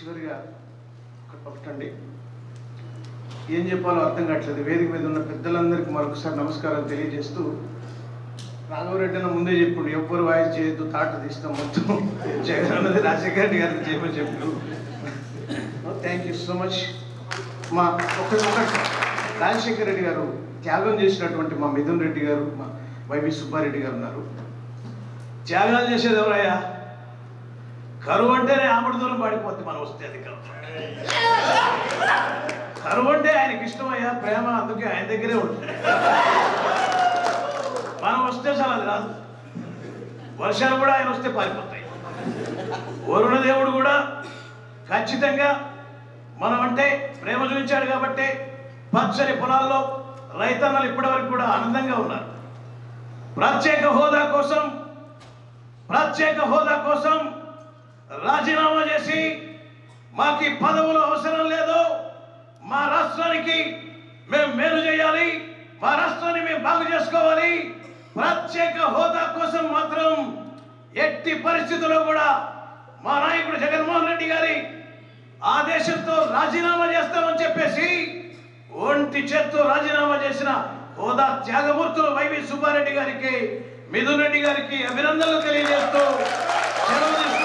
చివరిగా ఒకటి ఒకటండి ఏం చెప్పాలో అర్థం కావట్లేదు వేదిక మీద ఉన్న పెద్దలందరికీ మరొకసారి నమస్కారం తెలియజేస్తూ రాఘవరెడ్డి అన్న ముందే చెప్పుడు ఎవ్వరు వాయిస్ చేయొద్దు తాట తీస్తాం మొత్తం జగన్ అన్నది రాజశేఖర రెడ్డి గారికి చెప్పని చెప్పు థ్యాంక్ యూ సో మచ్ మా ఒక ఒకటి రాజశేఖర రెడ్డి గారు త్యాగం చేసినటువంటి మా మిథున్ రెడ్డి గారు మా వైవి సుబ్బారెడ్డి గారు ఉన్నారు త్యాగాలు చేసేది ఎవరయ్యా కరువు అంటేనే ఆమడి దూరం పడిపోద్ది మనం వస్తే అది కరువు కరువు అంటే ఆయనకి ఇష్టమయ్యా ప్రేమ అందుకే ఆయన దగ్గరే ఉంటుంది మనం వస్తే అసలు అది రాదు వర్షాలు కూడా ఆయన వస్తే పారిపోతాయి వరుణ దేవుడు కూడా ఖచ్చితంగా మనం అంటే ప్రేమ చూపించాడు కాబట్టి పచ్చని పొలాల్లో రైతన్నలు ఇప్పటివరకు కూడా ఆనందంగా ఉన్నారు ప్రత్యేక హోదా కోసం ప్రత్యేక హోదా కోసం రాజీనామా చేసి మాకు ఈ పదవులు అవసరం లేదు మా రాష్ట్రానికి మేము మేలు చేయాలి మా రాష్ట్రాన్ని మేము బాగు చేసుకోవాలి ప్రత్యేక హోదా కోసం మాత్రం ఎట్టి పరిస్థితుల్లో కూడా మా నాయకుడు జగన్మోహన్ రెడ్డి గారి ఆదేశంతో రాజీనామా చేస్తామని చెప్పేసి ఒంటి చేత్తో రాజీనామా చేసిన హోదా త్యాగమూర్తులు వైవి సుబ్బారెడ్డి గారికి మిథున్ రెడ్డి గారికి అభినందనలు తెలియజేస్తూ సెలవు తీసుకుంటున్నాను.